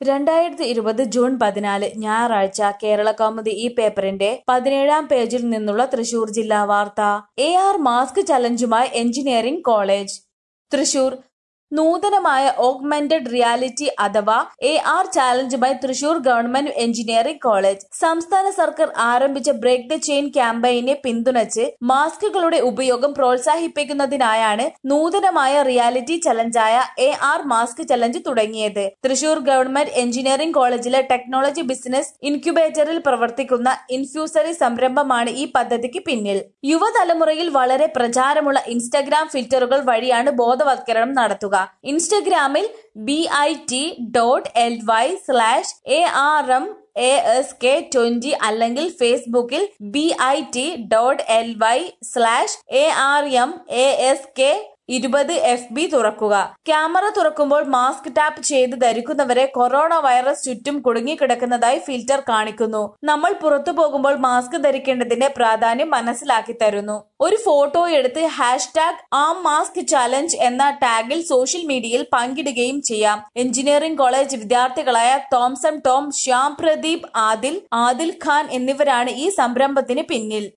രണ്ടായിരത്തി ഇരുപത് ജൂൺ പതിനാല് ഞായറാഴ്ച കേരള കൗമുദി ഈ പേപ്പറിന്റെ പതിനേഴാം പേജിൽ നിന്നുള്ള തൃശൂർ ജില്ലാ വാർത്ത എ ആർ മാസ്ക് ചലഞ്ചുമായി എഞ്ചിനീയറിംഗ് കോളേജ് തൃശൂർ നൂതനമായ ഓഗ്മെന്റഡ് റിയാലിറ്റി അഥവാ എ ആർ ചാലഞ്ചുമായി തൃശൂർ ഗവൺമെന്റ് എഞ്ചിനീയറിംഗ് കോളേജ് സംസ്ഥാന സർക്കാർ ആരംഭിച്ച ബ്രേക്ക് ദ ചെയിൻ ക്യാമ്പയിനെ പിന്തുണച്ച് മാസ്കുകളുടെ ഉപയോഗം പ്രോത്സാഹിപ്പിക്കുന്നതിനായാണ് നൂതനമായ റിയാലിറ്റി ചലഞ്ചായ എ ആർ മാസ്ക് ചലഞ്ച് തുടങ്ങിയത് തൃശൂർ ഗവൺമെന്റ് എഞ്ചിനീയറിംഗ് കോളേജിലെ ടെക്നോളജി ബിസിനസ് ഇൻക്യുബേറ്ററിൽ പ്രവർത്തിക്കുന്ന ഇൻഫ്യൂസറി സംരംഭമാണ് ഈ പദ്ധതിക്ക് പിന്നിൽ യുവതലമുറയിൽ വളരെ പ്രചാരമുള്ള ഇൻസ്റ്റഗ്രാം ഫിൽറ്ററുകൾ വഴിയാണ് ബോധവത്കരണം നടത്തുക ഇൻസ്റ്റഗ്രാമിൽ B I T dot L Y slash A R M A S K twenty അല്ലെങ്കിൽ ഫേസ്ബുക്കിൽ B I T dot L Y slash A R M A S K ഇരുപത് എഫ് ബി തുറക്കുക ക്യാമറ തുറക്കുമ്പോൾ mask tap ചെയ്ത് ധരിക്കുന്നവരെ corona virus ചുറ്റും കുടുങ്ങിക്കിടക്കുന്നതായി filter കാണിക്കുന്നു നമ്മൾ പുറത്തു പോകുമ്പോൾ മാസ്ക് ധരിക്കേണ്ടതിന്റെ പ്രാധാന്യം മനസ്സിലാക്കി തരുന്നു ഒരു ഫോട്ടോ എടുത്ത് ഹാഷ്ടാഗ് ആം മാസ്ക് ചാലഞ്ച് എന്ന ടാഗിൽ സോഷ്യൽ മീഡിയയിൽ പങ്കിടുകയും ചെയ്യാം എഞ്ചിനീയറിംഗ് കോളേജ് വിദ്യാർത്ഥികളായ തോംസൺ ടോം ശ്യാം പ്രദീപ് ആദിൽ ആദിൽ ഖാൻ എന്നിവരാണ് ഈ സംരംഭത്തിന് പിന്നിൽ